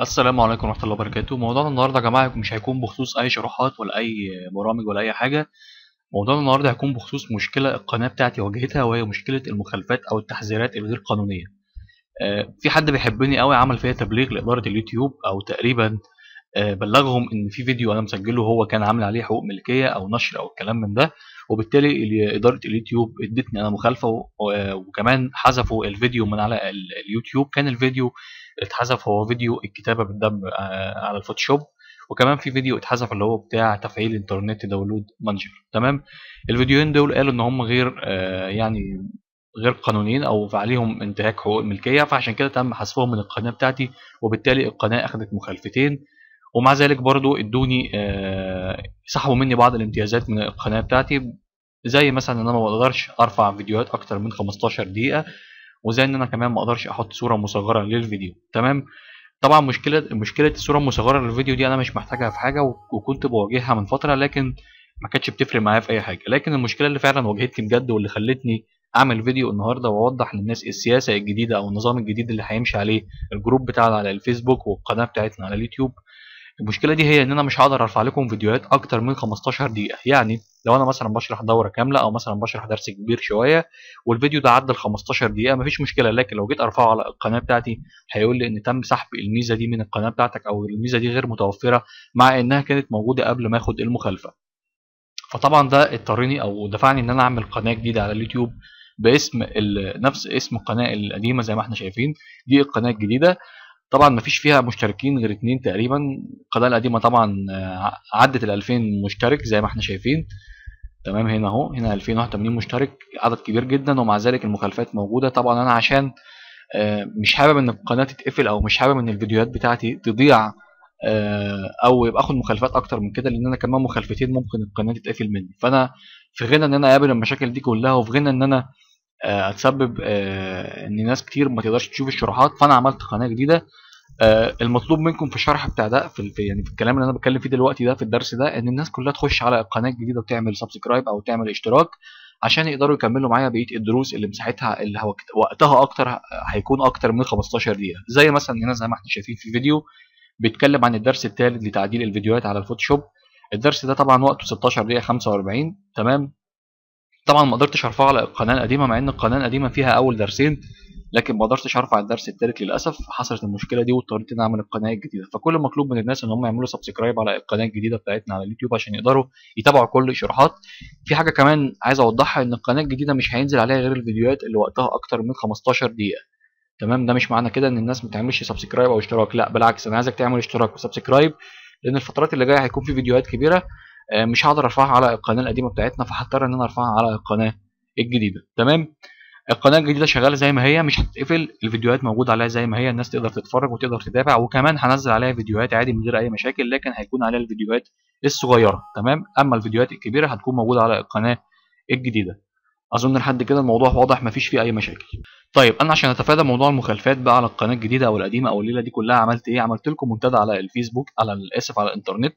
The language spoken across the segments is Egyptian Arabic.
السلام عليكم ورحمة الله وبركاته موضوعنا النهاردة يا جماعة مش هيكون بخصوص أي شروحات ولا أي برامج ولا أي حاجة موضوعنا النهاردة هيكون بخصوص مشكلة القناة بتاعتي واجهتها وهي مشكلة المخالفات أو التحذيرات الغير قانونية آه، في حد بيحبني قوي عمل فيها تبليغ لإدارة اليوتيوب أو تقريبا آه، بلغهم إن في فيديو أنا مسجله هو كان عامل عليه حقوق ملكية أو نشر أو الكلام من ده وبالتالي ال- إدارة اليوتيوب ادتني أنا مخالفة و- وكمان حذفوا الفيديو من على ال- اليوتيوب كان الفيديو اتحذف هو فيديو الكتابة بالدم آه، على الفوتوشوب وكمان في فيديو اتحذف اللي هو بتاع تفعيل انترنت داونلود مانجر تمام الفيديوهين دول قالوا ان هم غير آه، يعني غير قانونيين او عليهم انتهاك حقوق الملكيه فعشان كده تم حذفهم من القناه بتاعتي وبالتالي القناه اخذت مخالفتين ومع ذلك برضو ادوني آه، سحبوا مني بعض الامتيازات من القناه بتاعتي زي مثلا ان انا ما بقدرش ارفع فيديوهات اكتر من 15 دقيقه وزي ان انا كمان ما اقدرش احط صوره مصغره للفيديو تمام طبعا مشكله مشكله الصوره المصغره للفيديو دي انا مش محتاجها في حاجه و- وكنت بواجهها من فتره لكن ما كانتش بتفرق معايا في اي حاجه لكن المشكله اللي فعلا واجهتني بجد واللي خلتني اعمل فيديو النهارده واوضح للناس السياسه الجديده او النظام الجديد اللي هيمشي عليه الجروب بتاعنا على الفيسبوك والقناه بتاعتنا على اليوتيوب المشكله دي هي ان انا مش هقدر ارفع لكم فيديوهات اكتر من 15 دقيقه يعني لو انا مثلا بشرح دوره كامله او مثلا بشرح درس كبير شويه والفيديو ده عدى ال 15 دقيقه مفيش مشكله لكن لو جيت ارفعه على القناه بتاعتي هيقول لي ان تم سحب الميزه دي من القناه بتاعتك او الميزه دي غير متوفره مع انها كانت موجوده قبل ما اخد المخالفه فطبعا ده اضطرني او دفعني ان انا اعمل قناه جديده على اليوتيوب باسم ال- نفس اسم القناه القديمه زي ما احنا شايفين دي القناه الجديده طبعا مفيش فيها مشتركين غير اتنين تقريبا القناه القديمه طبعا آه، عدت ال 2000 مشترك زي ما احنا شايفين تمام هنا اهو هنا 2081 مشترك عدد كبير جدا ومع ذلك المخالفات موجوده طبعا انا عشان آه، مش حابب ان القناه تتقفل او مش حابب ان الفيديوهات بتاعتي تضيع آه، او يبقى اخد مخالفات اكتر من كده لان انا كمان مخالفتين ممكن القناه تتقفل مني فانا في غنى ان انا اقابل المشاكل دي كلها وفي غنى ان انا آه، اتسبب آه، ان ناس كتير ما تقدرش تشوف الشروحات فانا عملت قناه جديده آه، المطلوب منكم في الشرح بتاع ده في في- يعني في الكلام اللي انا بتكلم فيه دلوقتي ده في الدرس ده ان الناس كلها تخش على القناه الجديده وتعمل سبسكرايب او تعمل اشتراك عشان يقدروا يكملوا معايا بقيه الدروس اللي مساحتها اللي هو وقتها اكتر هيكون اكتر من 15 دقيقه زي مثلا هنا زي ما احنا شايفين في فيديو بيتكلم عن الدرس الثالث لتعديل الفيديوهات على الفوتوشوب الدرس ده طبعا وقته 16 دقيقه 45 تمام طبعا ما قدرتش ارفعه على القناه القديمه مع ان القناه القديمه فيها اول درسين لكن ما قدرتش ارفع الدرس الثالث للاسف حصلت المشكله دي واضطريت ان أنا اعمل القناه الجديده فكل مطلوب من الناس ان هم يعملوا سبسكرايب على القناه الجديده بتاعتنا على اليوتيوب عشان يقدروا يتابعوا كل الشروحات في حاجه كمان عايز اوضحها ان القناه الجديده مش هينزل عليها غير الفيديوهات اللي وقتها اكتر من 15 دقيقه تمام ده مش معنى كده ان الناس ما تعملش سبسكرايب او اشتراك لا بالعكس انا عايزك تعمل اشتراك وسبسكرايب لان الفترات اللي جايه هيكون في فيديوهات كبيره آه، مش هقدر ارفعها على القناه القديمه بتاعتنا فهضطر ان انا ارفعها على القناه الجديده تمام القناه الجديده شغاله زي ما هي مش هتتقفل الفيديوهات موجوده عليها زي ما هي الناس تقدر تتفرج وتقدر تتابع وكمان هنزل عليها فيديوهات عادي من غير اي مشاكل لكن هيكون عليها الفيديوهات الصغيره تمام اما الفيديوهات الكبيره هتكون موجوده على القناه الجديده اظن لحد كده الموضوع واضح مفيش فيه اي مشاكل طيب انا عشان اتفادى موضوع المخالفات بقى على القناه الجديده او القديمه او الليله دي كلها عملت ايه عملت لكم منتدى على الفيسبوك على اسف على الانترنت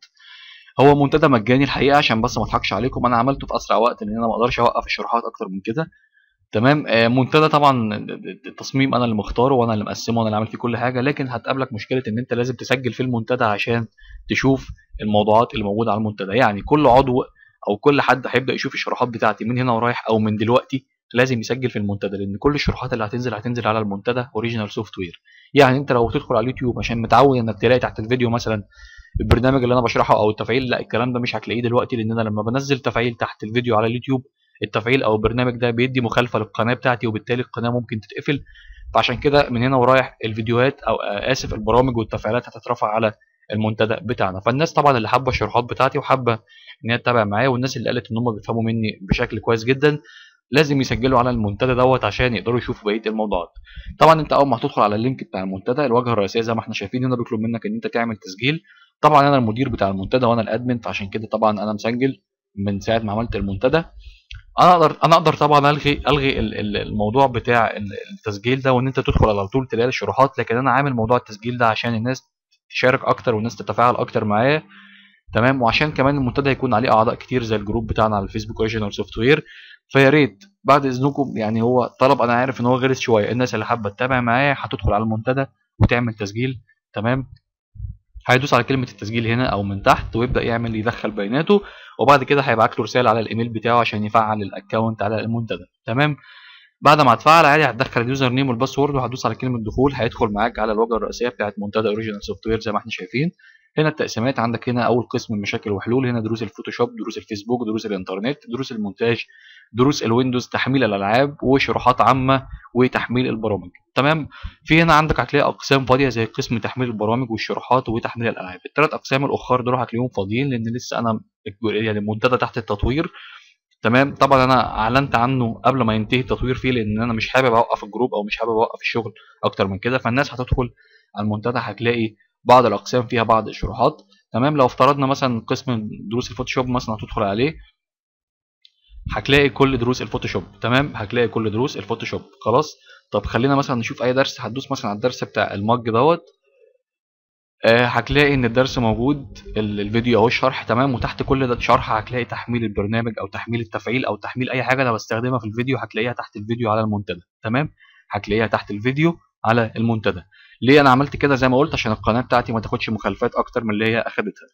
هو منتدى مجاني الحقيقه عشان بس ما اضحكش عليكم انا عملته في اسرع وقت لان انا ما اقدرش اوقف الشروحات اكتر من كده تمام آه، منتدى طبعا التصميم انا اللي مختاره وانا اللي مقسمه وانا اللي عامل فيه كل حاجه لكن هتقابلك مشكله ان انت لازم تسجل في المنتدى عشان تشوف الموضوعات اللي موجوده على المنتدى يعني كل عضو او كل حد هيبدا يشوف الشروحات بتاعتي من هنا ورايح او من دلوقتي لازم يسجل في المنتدى لان كل الشروحات اللي هتنزل هتنزل على المنتدى اوريجينال سوفت وير يعني انت لو تدخل على اليوتيوب عشان متعود انك تلاقي تحت الفيديو مثلا البرنامج اللي انا بشرحه او التفعيل لا الكلام ده مش هتلاقيه دلوقتي لان انا لما بنزل تفعيل تحت الفيديو على اليوتيوب التفعيل او البرنامج ده بيدي مخالفه للقناه بتاعتي وبالتالي القناه ممكن تتقفل فعشان كده من هنا ورايح الفيديوهات او آه، اسف البرامج والتفعيلات هتترفع على المنتدى بتاعنا فالناس طبعا اللي حابه الشروحات بتاعتي وحابه ان هي تتابع معايا والناس اللي قالت ان هم بيفهموا مني بشكل كويس جدا لازم يسجلوا على المنتدى دوت عشان يقدروا يشوفوا بقيه الموضوعات طبعا انت اول ما هتدخل على اللينك بتاع المنتدى الواجهه الرئيسيه زي ما احنا شايفين هنا بيطلب منك ان انت تعمل تسجيل طبعا انا المدير بتاع المنتدى وانا الادمن فعشان كده طبعا انا مسجل من ساعه ما عملت المنتدى انا اقدر انا اقدر طبعا الغي الغي ال- ال- الموضوع بتاع ال- التسجيل ده وان انت تدخل على طول تلاقي الشروحات لكن انا عامل موضوع التسجيل ده عشان الناس تشارك اكتر والناس تتفاعل اكتر معايا تمام وعشان كمان المنتدى هيكون عليه اعضاء كتير زي الجروب بتاعنا على الفيسبوك اوريجينال سوفت وير فيا ريت بعد اذنكم يعني هو طلب انا عارف ان هو غلس شويه الناس اللي حابه تتابع معايا هتدخل على المنتدى وتعمل تسجيل تمام هيدوس على كلمه التسجيل هنا او من تحت ويبدا يعمل يدخل بياناته وبعد كده هيبعت له رساله على الايميل بتاعه عشان يفعل الاكونت على المنتدى تمام بعد ما هتفعل عادي هتدخل اليوزر نيم والباسورد وهتدوس على كلمه دخول هيدخل معاك على الواجهه الرئيسيه بتاعت منتدى اوريجينال سوفت وير زي ما احنا شايفين هنا التقسيمات عندك هنا اول قسم مشاكل وحلول هنا دروس الفوتوشوب دروس الفيسبوك دروس الانترنت دروس المونتاج دروس الويندوز تحميل الالعاب وشروحات عامه وتحميل البرامج تمام في هنا عندك هتلاقي اقسام فاضيه زي قسم تحميل البرامج والشروحات وتحميل الالعاب الثلاث اقسام الاخر دول هتلاقيهم فاضيين لان لسه انا يعني المنتدى تحت التطوير تمام طبعا انا اعلنت عنه قبل ما ينتهي التطوير فيه لان انا مش حابب اوقف الجروب او مش حابب اوقف الشغل اكتر من كده فالناس هتدخل على المنتدى هتلاقي بعض الاقسام فيها بعض الشروحات تمام لو افترضنا مثلا قسم دروس الفوتوشوب مثلا هتدخل عليه هتلاقي كل دروس الفوتوشوب تمام هتلاقي كل دروس الفوتوشوب خلاص طب خلينا مثلا نشوف اي درس هتدوس مثلا على الدرس بتاع المج دوت آه هتلاقي ان الدرس موجود الفيديو اهو الشرح تمام وتحت كل ده شرح هتلاقي تحميل البرنامج او تحميل التفعيل او تحميل اي حاجه انا بستخدمها في الفيديو هتلاقيها تحت الفيديو على المنتدى تمام هتلاقيها تحت الفيديو على المنتدى ليه انا عملت كده زي ما قلت عشان القناه بتاعتي ما تاخدش مخالفات اكتر من اللي هي اخدتها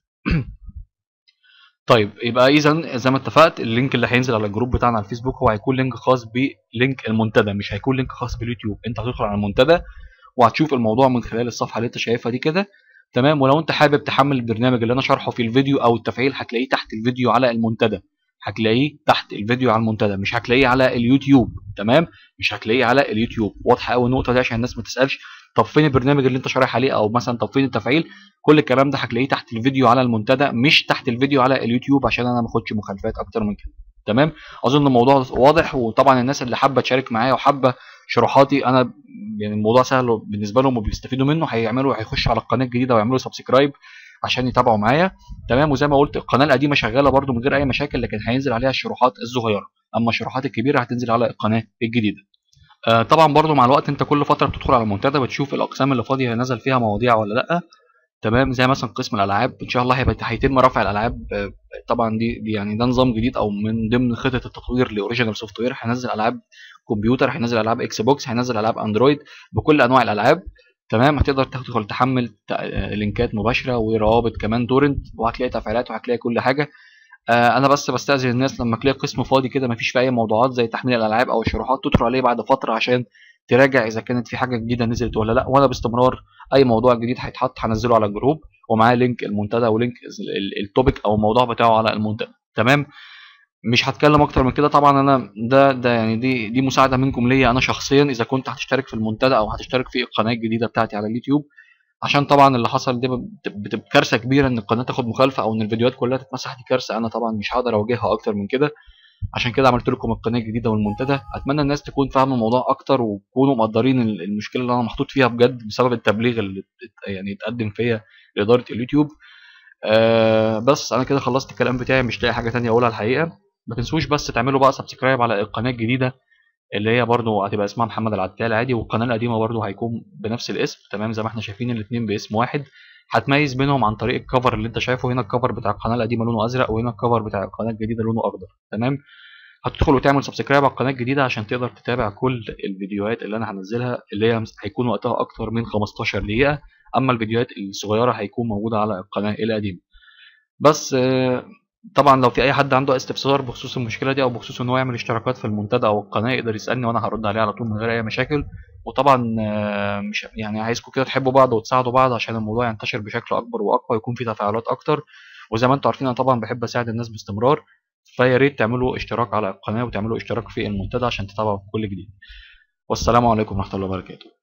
طيب يبقى اذا زي ما اتفقت اللينك اللي هينزل على الجروب بتاعنا على الفيسبوك هو هيكون لينك خاص بلينك المنتدى مش هيكون لينك خاص باليوتيوب انت هتدخل على المنتدى وهتشوف الموضوع من خلال الصفحه اللي انت شايفها دي كده تمام ولو انت حابب تحمل البرنامج اللي انا شارحه في الفيديو او التفعيل هتلاقيه تحت الفيديو على المنتدى هتلاقيه تحت الفيديو على المنتدى مش هتلاقيه على اليوتيوب تمام مش هتلاقيه على اليوتيوب واضحه قوي النقطه دي عشان الناس ما تسالش طب فين البرنامج اللي انت شارح عليه او مثلا طب فين التفعيل كل الكلام ده هتلاقيه تحت الفيديو على المنتدى مش تحت الفيديو على اليوتيوب عشان انا ما اخدش مخالفات اكتر من كده تمام اظن الموضوع واضح وطبعا الناس اللي حابه تشارك معايا وحابه شروحاتي انا يعني الموضوع سهل بالنسبه لهم وبيستفيدوا منه هيعملوا هيخشوا على القناه الجديده ويعملوا سبسكرايب عشان يتابعوا معايا تمام وزي ما قلت القناه القديمه شغاله برده من غير اي مشاكل لكن هينزل عليها الشروحات الصغيره اما الشروحات الكبيره هتنزل على القناه الجديده آه طبعا برده مع الوقت انت كل فتره بتدخل على المنتدى بتشوف الاقسام اللي فاضيه نزل فيها مواضيع ولا لا تمام زي مثلا قسم الالعاب ان شاء الله هيبقى هيتم رفع الالعاب آه طبعا دي, دي يعني ده نظام جديد او من ضمن خطه التطوير لاوريجينال سوفت وير هنزل العاب كمبيوتر هينزل العاب اكس بوكس هينزل العاب اندرويد بكل انواع الالعاب تمام هتقدر تدخل تحمل لينكات مباشره وروابط كمان تورنت وهتلاقي تفعيلات وهتلاقي كل حاجه آه انا بس بستاذن الناس لما تلاقي قسم فاضي كده مفيش فيه اي موضوعات زي تحميل الالعاب او الشروحات تدخل عليه بعد فتره عشان تراجع اذا كانت في حاجه جديده نزلت ولا لا وانا باستمرار اي موضوع جديد هيتحط هنزله على الجروب ومعاه لينك المنتدى ولينك التوبيك او الموضوع بتاعه على المنتدى تمام مش هتكلم اكتر من كده طبعا انا ده ده يعني دي دي مساعده منكم ليا انا شخصيا اذا كنت هتشترك في المنتدى او هتشترك في القناه الجديده بتاعتي على اليوتيوب عشان طبعا اللي حصل ده بتبقى كارثه كبيره ان القناه تاخد مخالفه او ان الفيديوهات كلها تتمسح دي كارثه انا طبعا مش هقدر اواجهها اكتر من كده عشان كده عملت لكم القناه الجديده والمنتدى اتمنى الناس تكون فاهمه الموضوع اكتر وتكونوا مقدرين المشكله اللي انا محطوط فيها بجد بسبب التبليغ اللي يعني اتقدم فيا لاداره اليوتيوب آه بس انا كده خلصت الكلام بتاعي مش لاقي حاجه تانية اقولها الحقيقه ما تنسوش بس تعملوا بقى سبسكرايب على القناه الجديده اللي هي برضو هتبقى اسمها محمد العتال عادي والقناه القديمه برضو هيكون بنفس الاسم تمام زي ما احنا شايفين الاثنين باسم واحد هتميز بينهم عن طريق الكفر اللي انت شايفه هنا الكفر بتاع القناه القديمه لونه ازرق وهنا الكفر بتاع القناه الجديده لونه اخضر تمام هتدخل وتعمل سبسكرايب على القناه الجديده عشان تقدر تتابع كل الفيديوهات اللي انا هنزلها اللي هي هيكون وقتها اكتر من 15 دقيقه اما الفيديوهات الصغيره هيكون موجوده على القناه القديمه بس طبعا لو في اي حد عنده استفسار بخصوص المشكله دي او بخصوص ان هو يعمل اشتراكات في المنتدى او القناه يقدر يسالني وانا هرد عليه على طول من غير اي مشاكل وطبعا مش يعني عايزكم كده تحبوا بعض وتساعدوا بعض عشان الموضوع ينتشر بشكل اكبر واقوى ويكون في تفاعلات اكتر وزي ما انتم عارفين انا طبعا بحب اساعد الناس باستمرار فيا ريت تعملوا اشتراك على القناه وتعملوا اشتراك في المنتدى عشان تتابعوا كل جديد والسلام عليكم ورحمه الله وبركاته